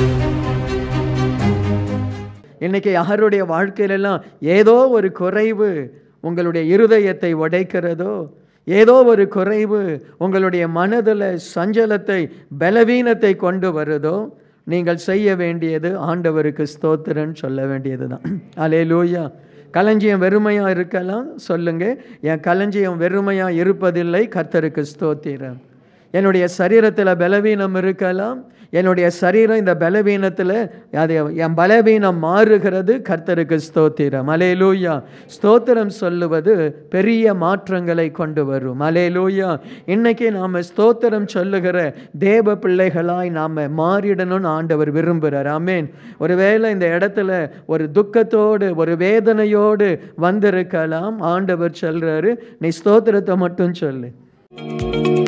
இன்னைக்கு யாருடைய வாழ்க்கையிலெல்லாம் ஏதோ ஒரு குறைவு உங்களுடைய இருதயத்தை உடைக்கிறதோ ஏதோ ஒரு குறைவு உங்களுடைய மனதில் சஞ்சலத்தை பலவீனத்தை கொண்டு வருதோ நீங்கள் செய்ய வேண்டியது ஆண்டவருக்கு ஸ்தோத்திரன்னு சொல்ல வேண்டியது தான் அலே லூயா களஞ்சியம் வெறுமையாக இருக்கலாம் சொல்லுங்க என் களஞ்சியம் வெறுமையாக இருப்பதில்லை கர்த்தருக்கு ஸ்தோத்திரம் என்னுடைய சரீரத்தில் பலவீனம் இருக்கலாம் என்னுடைய சரீரம் இந்த பலவீனத்தில் அது என் பலவீனம் மாறுகிறது கர்த்தருக்கு ஸ்தோத்திரம் அலேலூயா ஸ்தோத்திரம் சொல்லுவது பெரிய மாற்றங்களை கொண்டு வரும் அலேலூயா இன்னைக்கு நாம் ஸ்தோத்திரம் சொல்லுகிற தேவ பிள்ளைகளாய் நாம் மாறிடணும்னு ஆண்டவர் விரும்புகிறார் ஆமேன் ஒருவேளை இந்த இடத்துல ஒரு துக்கத்தோடு ஒரு வேதனையோடு வந்திருக்கலாம் ஆண்டவர் சொல்றாரு நீ ஸ்தோத்திரத்தை மட்டும் சொல்லு